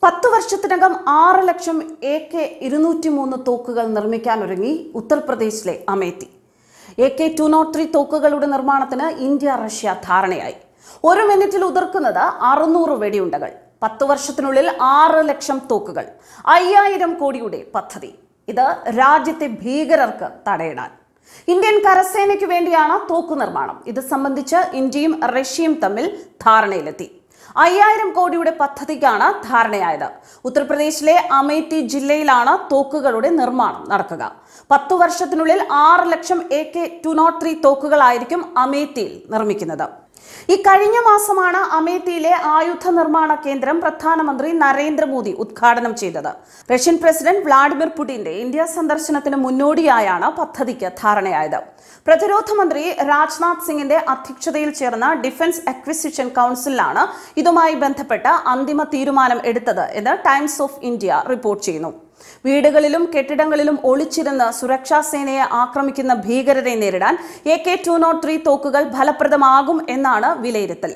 പത്ത് വർഷത്തിനകം ആറ് ലക്ഷം എ കെ ഇരുന്നൂറ്റി മൂന്ന് തോക്കുകൾ നിർമ്മിക്കാനൊരുങ്ങി ഉത്തർപ്രദേശിലെ Amethi A K two naught three തോക്കുകളുടെ നിർമ്മാണത്തിന് ഇന്ത്യ റഷ്യ ധാരണയായി ഒരു മിനിറ്റിൽ ഉതിർക്കുന്നത് അറുന്നൂറ് വെടിയുണ്ടകൾ പത്ത് വർഷത്തിനുള്ളിൽ ആറ് ലക്ഷം തോക്കുകൾ അയ്യായിരം കോടിയുടെ പദ്ധതി ഇത് രാജ്യത്തെ ഭീകരർക്ക് തടയിടാൻ ഇന്ത്യൻ കരസേനയ്ക്ക് വേണ്ടിയാണ് തോക്കു നിർമ്മാണം ഇത് സംബന്ധിച്ച് ഇന്ത്യയും റഷ്യയും തമ്മിൽ ധാരണയിലെത്തി അയ്യായിരം കോടിയുടെ പദ്ധതിക്കാണ് ധാരണയായത് ഉത്തർപ്രദേശിലെ അമേത്തി ജില്ലയിലാണ് തോക്കുകളുടെ നിർമ്മാണം നടക്കുക പത്തു വർഷത്തിനുള്ളിൽ ആറ് lakh A K two naught three തോക്കുകളായിരിക്കും അമേത്തിയിൽ നിർമ്മിക്കുന്നത് ഈ കഴിഞ്ഞ മാസമാണ് അമേത്തിയിലെ ആയുധ നിർമ്മാണ കേന്ദ്രം പ്രധാനമന്ത്രി നരേന്ദ്രമോദി ഉദ്ഘാടനം ചെയ്തത് റഷ്യൻ പ്രസിഡന്റ് വ്ളാഡിമിർ പുടിന്റെ ഇന്ത്യ സന്ദർശനത്തിന് മുന്നോടിയായാണ് പദ്ധതിക്ക് ധാരണയായത് പ്രതിരോധ മന്ത്രി രാജ്നാഥ് സിംഗിന്റെ അധ്യക്ഷതയിൽ ചേർന്ന ഡിഫൻസ് അക്വിസിഷൻ കൗൺസിലാണ് ഇതുമായി ബന്ധപ്പെട്ട അന്തിമ തീരുമാനം എടുത്തത് എന്ന് ടൈംസ് ഓഫ് ഇന്ത്യ റിപ്പോർട്ട് ചെയ്യുന്നു വീടുകളിലും കെട്ടിടങ്ങളിലും ഒളിച്ചിരുന്ന് സുരക്ഷാ സേനയെ ആക്രമിക്കുന്ന ഭീകരരെ നേരിടാൻ A K two naught three തോക്കുകൾ ഫലപ്രദമാകും എന്നാണ് വിലയിരുത്തൽ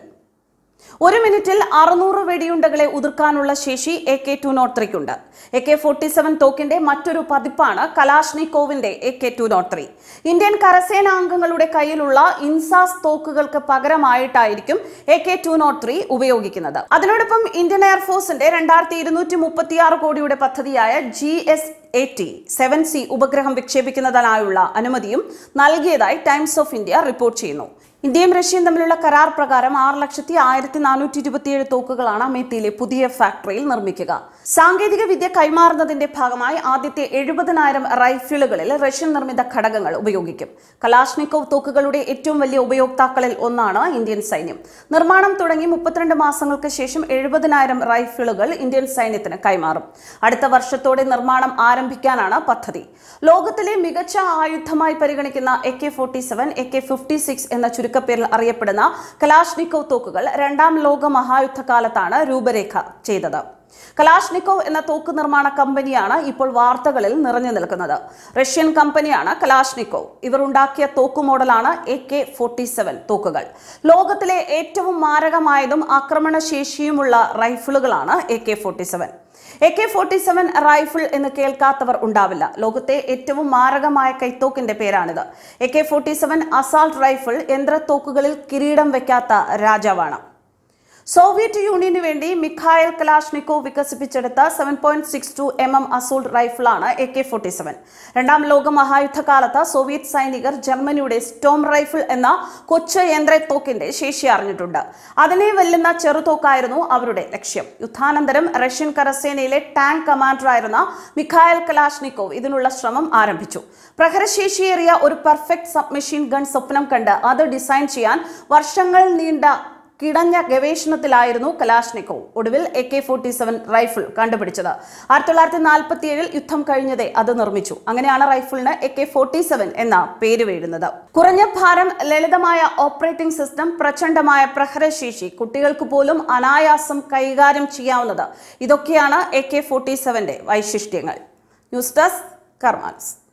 ഒരു മിനിറ്റിൽ അറുന്നൂറ് വെടിയുണ്ടകളെ ഉതിർക്കാനുള്ള ശേഷി എ കെ ടു നോട്ട് ത്രീക്കുണ്ട് എ കെ ഫോർട്ടി സെവൻ തോക്കിന്റെ മറ്റൊരു പതിപ്പാണ് കലാഷ്നിക്കോവിന്റെ A K two naught three Indian കരസേനാംഗങ്ങളുടെ കയ്യിലുള്ള ഇൻസാസ് തോക്കുകൾക്ക് പകരമായിട്ടായിരിക്കും A K two naught three ഉപയോഗിക്കുന്നത് അതിനോടൊപ്പം ഇന്ത്യൻ എയർഫോഴ്സിന്റെ രണ്ടായിരത്തി ഇരുന്നൂറ്റി മുപ്പത്തിയാറ് കോടിയുടെ പദ്ധതിയായ G S A T seven C ഉപഗ്രഹം വിക്ഷേപിക്കുന്നതിനായുള്ള അനുമതിയും നൽകിയതായി ടൈംസ് ഓഫ് ഇന്ത്യ റിപ്പോർട്ട് ചെയ്യുന്നു ഇന്ത്യയും റഷ്യയും തമ്മിലുള്ള കരാർ പ്രകാരം ആറ് ലക്ഷത്തി ആയിരത്തി നാനൂറ്റി ഇരുപത്തിയേഴ് തോക്കുകളാണ് അമേത്തിയിലെ പുതിയ ഫാക്ടറിയിൽ നിർമ്മിക്കുക സാങ്കേതിക വിദ്യ കൈമാറുന്നതിന്റെ ഭാഗമായി ആദ്യത്തെ എഴുപതിനായിരം റൈഫിളുകളിൽ റഷ്യൻ നിർമ്മിത ഘടകങ്ങൾ ഉപയോഗിക്കും കലാഷ്നിക്കോവ് തോക്കുകളുടെ ഏറ്റവും വലിയ ഉപയോക്താക്കളിൽ ഒന്നാണ് ഇന്ത്യൻ സൈന്യം നിർമ്മാണം തുടങ്ങി മുപ്പത്തിരണ്ട് മാസങ്ങൾക്ക് ശേഷം എഴുപതിനായിരം റൈഫിളുകൾ ഇന്ത്യൻ സൈന്യത്തിന് കൈമാറും അടുത്ത വർഷത്തോടെ നിർമ്മാണം ആരംഭിക്കാനാണ് പദ്ധതി ലോകത്തിലെ മികച്ച ആയുധമായി പരിഗണിക്കുന്ന A K forty seven A K fifty six എന്ന ചുരുക്കപ്പേരിൽ അറിയപ്പെടുന്ന കലാഷ്നിക്കോവ് തോക്കുകൾ രണ്ടാം ലോക മഹായുദ്ധകാലത്താണ് രൂപരേഖ ചെയ്തത് കലാഷ്നിക്കോവ് എന്ന തോക്ക് നിർമ്മാണ കമ്പനിയാണ് ഇപ്പോൾ വാർത്തകളിൽ നിറഞ്ഞു നിൽക്കുന്നത് റഷ്യൻ കമ്പനിയാണ് കലാഷ്നിക്കോവ് ഇവർ ഉണ്ടാക്കിയ തോക്ക് മോഡലാണ് എ കെ ഫോർട്ടി സെവൻ തോക്കുകൾ ലോകത്തിലെ ഏറ്റവും മാരകമായതും ആക്രമണശേഷിയുമുള്ള റൈഫിളുകളാണ് A K forty seven A K forty seven rifle എന്ന് കേൾക്കാത്തവർ ഉണ്ടാവില്ല ലോകത്തെ ഏറ്റവും മാരകമായ കൈത്തോക്കിന്റെ പേരാണിത് A K forty seven assault rifle യന്ത്രത്തോക്കുകളിൽ കിരീടം വെക്കാത്ത രാജാവാണ് സോവിയറ്റ് യൂണിയന് വേണ്ടി മിഖായൽ കലാഷ്നിക്കോവ് വികസിപ്പിച്ചെടുത്ത seven point six two M M assault റൈഫിളാണ് എ കെ ഫോർട്ടി സെവൻ രണ്ടാം ലോക മഹായുദ്ധകാലത്ത് സോവിയറ്റ് സൈനികർ ജർമ്മനിയുടെ സ്റ്റോം റൈഫിൾ എന്ന കൊച്ചു യന്ത്രത്തോക്കിന്റെ ശേഷി അറിഞ്ഞിട്ടുണ്ട് അതിനെ വെല്ലുന്ന ചെറുതോക്കായിരുന്നു അവരുടെ ലക്ഷ്യം യുദ്ധാനന്തരം റഷ്യൻ കരസേനയിലെ ടാങ്ക് കമാൻഡറായിരുന്ന മിഖായൽ കലാഷ്നിക്കോവ് ഇതിനുള്ള ശ്രമം ആരംഭിച്ചു പ്രഹരശേഷിയേറിയ ഒരു പെർഫെക്റ്റ് സബ്മെഷീൻ ഗൺ സ്വപ്നം കണ്ട് അത് ഡിസൈൻ ചെയ്യാൻ വർഷങ്ങൾ നീണ്ട കിടഞ്ഞ ഗവേഷണത്തിലായിരുന്നു കലാഷ്നിക്കോവ് ഒടുവിൽ A K forty seven rifle കണ്ടുപിടിച്ചത് ആയിരത്തി തൊള്ളായിരത്തി നാൽപ്പത്തി ഏഴിൽ യുദ്ധം കഴിഞ്ഞതേ അത് നിർമ്മിച്ചു അങ്ങനെയാണ് റൈഫിളിന് എ കെ ഫോർട്ടി സെവൻ എന്ന പേര് വീഴുന്നത് കുറഞ്ഞ ഭാരം ലളിതമായ ഓപ്പറേറ്റിംഗ് സിസ്റ്റം പ്രചണ്ഡമായ പ്രഹരശേഷി കുട്ടികൾക്ക് പോലും അനായാസം കൈകാര്യം ചെയ്യാവുന്നത് ഇതൊക്കെയാണ് എ കെ ഫോർട്ടി സെവന്റെ വൈശിഷ്ട്യങ്ങൾ ന്യൂസ് ഡെസ്ക് കർമാൻസ്